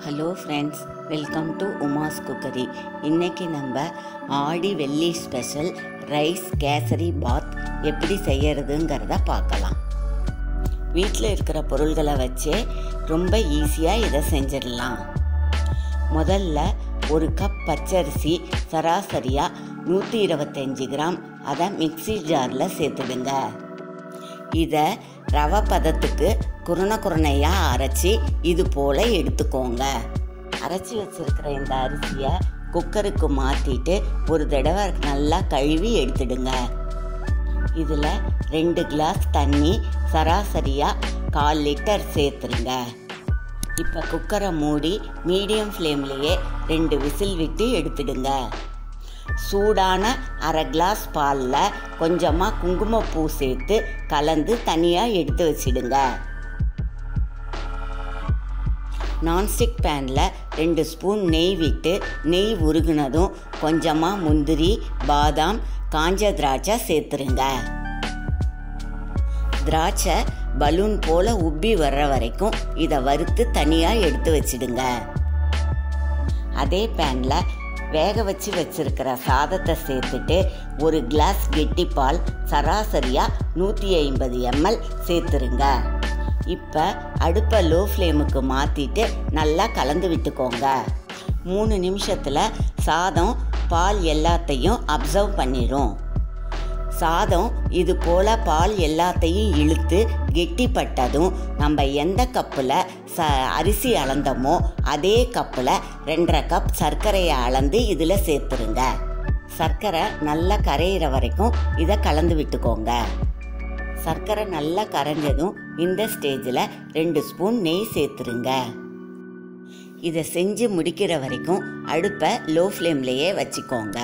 hello friends welcome to Uma's cookery இன்னைக்கு நம்ம ஆடி வெள்ளி ஸ்பெஷல் ரைஸ் கேசரி பாத் எப்படி செய்யறதுங்கிறத பார்க்கலாம் வீட்டில் இருக்கிற பொருள்களை வச்சே ரொம்ப ஈஸியாக இதை செஞ்சிடலாம் முதல்ல ஒரு கப் பச்சரிசி சராசரியாக நூற்றி இருபத்தஞ்சி கிராம் அதை மிக்ஸி ஜாரில் சேர்த்துடுங்க இதை ரவை பதத்துக்கு குருண குருணையாக அரைச்சி இது போல் எடுத்துக்கோங்க அரைச்சி வச்சிருக்கிற இந்த அரிசியை குக்கருக்கு மாற்றிட்டு ஒரு தடவை நல்லா கழுவி எடுத்துடுங்க இதில் ரெண்டு கிளாஸ் தண்ணி சராசரியாக கால் லிட்டர் சேர்த்துருங்க இப்போ குக்கரை மூடி மீடியம் ஃப்ளேம்லேயே ரெண்டு விசில் விட்டு எடுத்துடுங்க சூடான அரை கிளாஸ் பாலில் கொஞ்சமாக குங்குமப்பூ சேர்த்து கலந்து தனியாக எடுத்து வச்சிடுங்க நான்ஸ்டிக் பேனில் ரெண்டு ஸ்பூன் நெய் விட்டு நெய் உருகுனதும் கொஞ்சமாக முந்திரி பாதாம் காஞ்ச திராட்சை சேர்த்துருங்க திராட்சை பலூன் போல் உப்பி வர்ற வரைக்கும் இதை வறுத்து தனியாக எடுத்து வச்சிடுங்க அதே பேனில் வேக வச்சு வச்சிருக்கிற சாதத்தை சேர்த்துட்டு ஒரு கிளாஸ் கெட்டிப்பால் சராசரியாக நூற்றி ஐம்பது எம்எல் சேர்த்துருங்க இப்போ அடுப்பை லோ ஃப்ளேமுக்கு மாற்றிட்டு நல்லா கலந்து விட்டுக்கோங்க மூணு நிமிஷத்தில் சாதம் பால் எல்லாத்தையும் அப்சர்வ் பண்ணிடும் சாதம் இது போல் பால் எல்லாத்தையும் இழுத்து கெட்டிப்பட்டதும் நம்ம எந்த கப்பில் ச அரிசி அளந்தோமோ அதே கப்பில் ரெண்டரை கப் சர்க்கரையை அளந்து இதில் சேர்த்துருங்க சர்க்கரை நல்லா கரையிற வரைக்கும் இதை கலந்து விட்டுக்கோங்க சர்க்கரை நல்லா கரைஞ்சதும் இந்த ஸ்டேஜில் ரெண்டு ஸ்பூன் நெய் சேர்த்துருங்க இதை செஞ்சு முடிக்கிற வரைக்கும் அடுப்பை லோ ஃப்ளேம்லேயே வச்சுக்கோங்க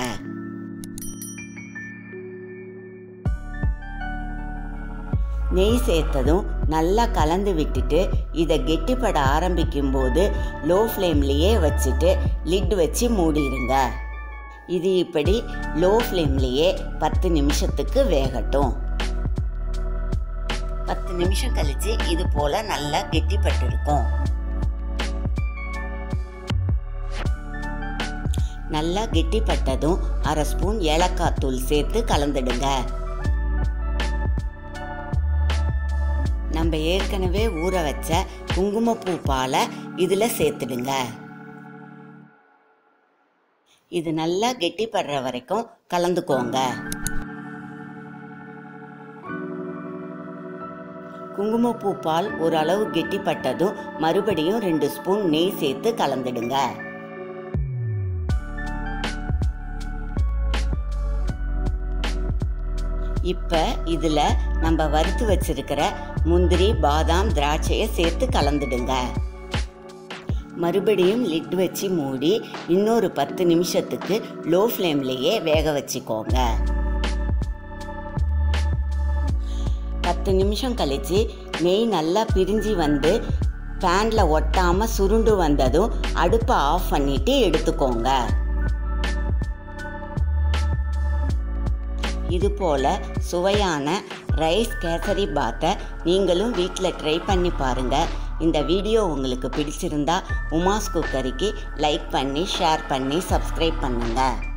நெய் சேர்த்ததும் நல்லா கலந்து விட்டுட்டு இதை கெட்டிப்பட ஆரம்பிக்கும் போது லோ ஃப்ளேம்லேயே வச்சுட்டு லிட் வச்சு மூடிடுங்க இது இப்படி லோ ஃப்ளேம்லேயே பத்து நிமிஷத்துக்கு வேகட்டும் பத்து நிமிஷம் கழிச்சு இது போல நல்லா கெட்டிப்பட்டு இருக்கும் நல்லா கெட்டிப்பட்டதும் அரை ஸ்பூன் ஏலக்காய் தூள் சேர்த்து கலந்துடுங்க நம்ம ஏற்கனவே ஊற வச்ச குங்குமப்பூ பாலை இதில் சேர்த்துடுங்க இது நல்லா கெட்டிப்படுற வரைக்கும் கலந்துக்கோங்க குங்குமப்பூ பால் ஓரளவு கெட்டிப்பட்டதும் மறுபடியும் ரெண்டு ஸ்பூன் நெய் சேர்த்து கலந்துடுங்க இப்போ இதில் நம்ம வறுத்து வச்சிருக்கிற முந்திரி பாதாம் திராட்சையை சேர்த்து கலந்துடுங்க மறுபடியும் லிட் வச்சு மூடி இன்னொரு பத்து நிமிஷத்துக்கு லோ ஃப்ளேம்லேயே வேக வச்சுக்கோங்க பத்து நிமிஷம் கழித்து நெய் நல்லா பிரிஞ்சு வந்து பேனில் ஒட்டாமல் சுருண்டு வந்ததும் அடுப்பை ஆஃப் பண்ணிட்டு எடுத்துக்கோங்க இது போல் சுவையான ரைஸ் கேசரி பாத்தை நீங்களும் வீட்டில் ட்ரை பண்ணி பாருங்கள் இந்த வீடியோ உங்களுக்கு பிடிச்சிருந்தா உமாஸ் குக்கரிக்கு லைக் பண்ணி ஷேர் பண்ணி சப்ஸ்கிரைப் பண்ணுங்கள்